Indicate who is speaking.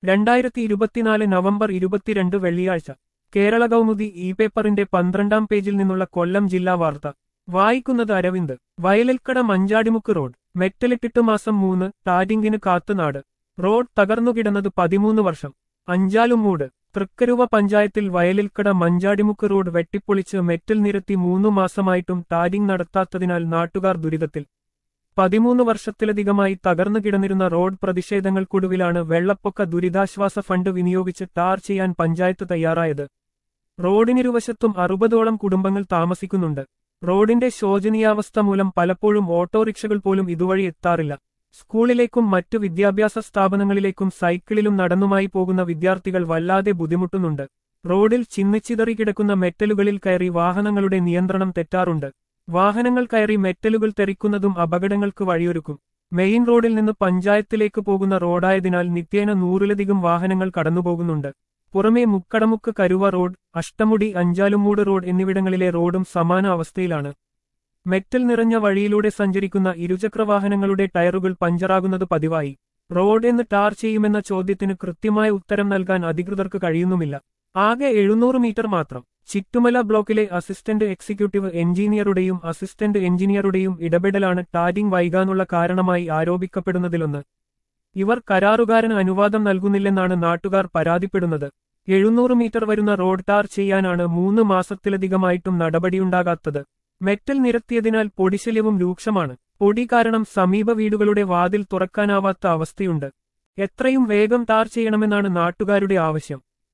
Speaker 1: രണ്ടായിരത്തി ഇരുപത്തിനാല് നവംബർ ഇരുപത്തിരണ്ട് വെള്ളിയാഴ്ച കേരള കൗമുദി ഇ പേപ്പറിന്റെ പന്ത്രണ്ടാം പേജിൽ നിന്നുള്ള കൊല്ലം ജില്ലാ വാർത്ത വായിക്കുന്നത് അരവിന്ദ് വയലിൽക്കട മഞ്ചാടിമുക്ക് റോഡ് മെറ്റലിട്ടിട്ട് മാസം മൂന്ന് ടാരിങ്ങിന് കാത്തുനാട് റോഡ് തകർന്നുകിടന്നത് പതിമൂന്ന് വർഷം അഞ്ചാലുമൂട് തൃക്കരുവ പഞ്ചായത്തിൽ വയലിൽക്കട മഞ്ചാടിമുക്ക് റോഡ് വെട്ടിപ്പൊളിച്ച് മെറ്റൽ നിരത്തി മൂന്നു മാസമായിട്ടും ടാരിങ് നടത്താത്തതിനാൽ നാട്ടുകാർ ദുരിതത്തിൽ പതിമൂന്ന് വർഷത്തിലധികമായി തകർന്നു കിടന്നിരുന്ന റോഡ് പ്രതിഷേധങ്ങൾക്കൊടുവിലാണ് വെള്ളപ്പൊക്ക ദുരിതാശ്വാസ ഫണ്ട് വിനിയോഗിച്ച് ടാർ ചെയ്യാൻ പഞ്ചായത്ത് തയ്യാറായത് റോഡിനിരുവശത്തും അറുപതോളം കുടുംബങ്ങൾ താമസിക്കുന്നുണ്ട് റോഡിന്റെ ശോചനീയാവസ്ഥ മൂലം പലപ്പോഴും ഓട്ടോറിക്ഷകൾ പോലും ഇതുവഴി എത്താറില്ല സ്കൂളിലേക്കും മറ്റു വിദ്യാഭ്യാസ സ്ഥാപനങ്ങളിലേക്കും സൈക്കിളിലും നടന്നുമായി പോകുന്ന വിദ്യാർത്ഥികൾ വല്ലാതെ ബുദ്ധിമുട്ടുന്നുണ്ട് റോഡിൽ ചിന്നിച്ചിതറി കിടക്കുന്ന മെറ്റലുകളിൽ കയറി വാഹനങ്ങളുടെ നിയന്ത്രണം തെറ്റാറുണ്ട് വാഹനങ്ങൾ കയറി മെറ്റലുകൾ തെറിക്കുന്നതും അപകടങ്ങൾക്ക് വഴിയൊരുക്കും മെയിൻ റോഡിൽ നിന്ന് പഞ്ചായത്തിലേക്ക് പോകുന്ന റോഡായതിനാൽ നിത്യേന നൂറിലധികം വാഹനങ്ങൾ കടന്നുപോകുന്നുണ്ട് പുറമേ മുക്കടമുക്ക് കരുവ റോഡ് അഷ്ടമുടി അഞ്ചാലുമൂട് റോഡ് എന്നിവിടങ്ങളിലെ റോഡും സമാന അവസ്ഥയിലാണ് മെറ്റൽ നിറഞ്ഞ വഴിയിലൂടെ സഞ്ചരിക്കുന്ന ഇരുചക്രവാഹനങ്ങളുടെ ടയറുകൾ പഞ്ചറാകുന്നത് പതിവായി റോഡ് എന്ന് ടാർ ചെയ്യുമെന്ന ചോദ്യത്തിന് കൃത്യമായ ഉത്തരം നൽകാൻ അധികൃതർക്ക് കഴിയുന്നുമില്ല ആകെ എഴുന്നൂറ് മീറ്റർ മാത്രം ചിറ്റുമല ബ്ലോക്കിലെ അസിസ്റ്റന്റ് എക്സിക്യൂട്ടീവ് എഞ്ചിനീയറുടെയും അസിസ്റ്റന്റ് എഞ്ചിനീയറുടെയും ഇടപെടലാണ് ടാരിംഗ് വൈകാനുള്ള കാരണമായി ആരോപിക്കപ്പെടുന്നതിലൊന്ന് ഇവർ കരാറുകാരന് അനുവാദം നൽകുന്നില്ലെന്നാണ് നാട്ടുകാർ പരാതിപ്പെടുന്നത് എഴുന്നൂറ് മീറ്റർ വരുന്ന റോഡ് ടാർ ചെയ്യാനാണ് മൂന്ന് മാസത്തിലധികമായിട്ടും നടപടിയുണ്ടാകാത്തത് മെറ്റൽ നിരത്തിയതിനാൽ പൊടിശല്യവും രൂക്ഷമാണ് പൊടി കാരണം സമീപ വീടുകളുടെ വാതിൽ തുറക്കാനാവാത്ത അവസ്ഥയുണ്ട് എത്രയും വേഗം ടാർ ചെയ്യണമെന്നാണ് നാട്ടുകാരുടെ ആവശ്യം